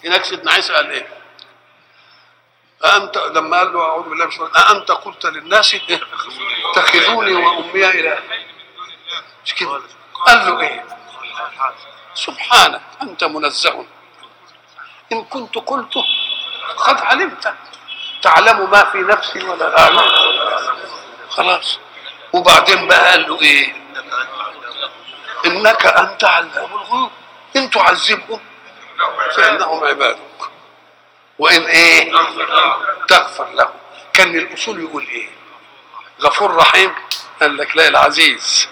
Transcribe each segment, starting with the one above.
هناك سيدنا عيسى قال ايه أأنت لما قال له أعوذ بالله من الشيطان أأنت قلت للناس اتخذوني وأمي إله مش كده قال له إيه سبحانك أنت منزه إن كنت قلته قد علمت تعلم ما في نفسي ولا أعلم خلاص وبعدين بقى قال له إيه إنك أنت علام الغيوب إن تعذبهم فإنهم عبادك وإن إيه تغفر لهم كان الأصول يقول إيه غفور رحيم قال لك لا العزيز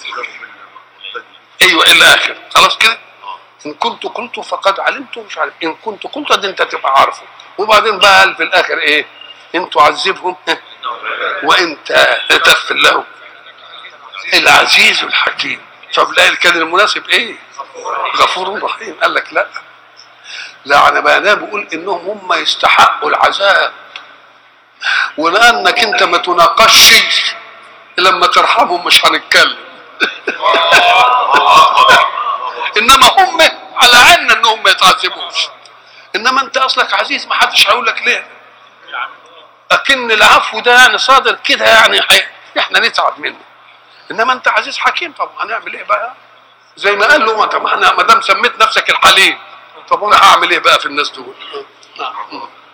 ايوه الى اخر خلاص كده ان كنت قلت فقد علمت مش عارف ان كنت قلت ده انت تبقى عارفه وبعدين بقى قال في الاخر ايه ان تعذبهم وان تغفر لهم العزيز الحكيم فبلاقي كان المناسب ايه غفور رحيم قال لك لا لا انا بقى انا بقول انهم هم يستحقوا العذاب ولانك انت ما تناقشش لما ترحمهم مش هنتكلم انما هم على عنا انهم ما يتعذبوش انما انت اصلك عزيز ما حدش هيقول لك ليه لكن العفو ده يعني صادر كده يعني حي... احنا نتعب منه انما انت عزيز حكيم طب هنعمل ايه بقى زي ما قال له ما طب انا ما دام سميت نفسك الحليم طب انا هعمل ايه بقى في الناس دول نعم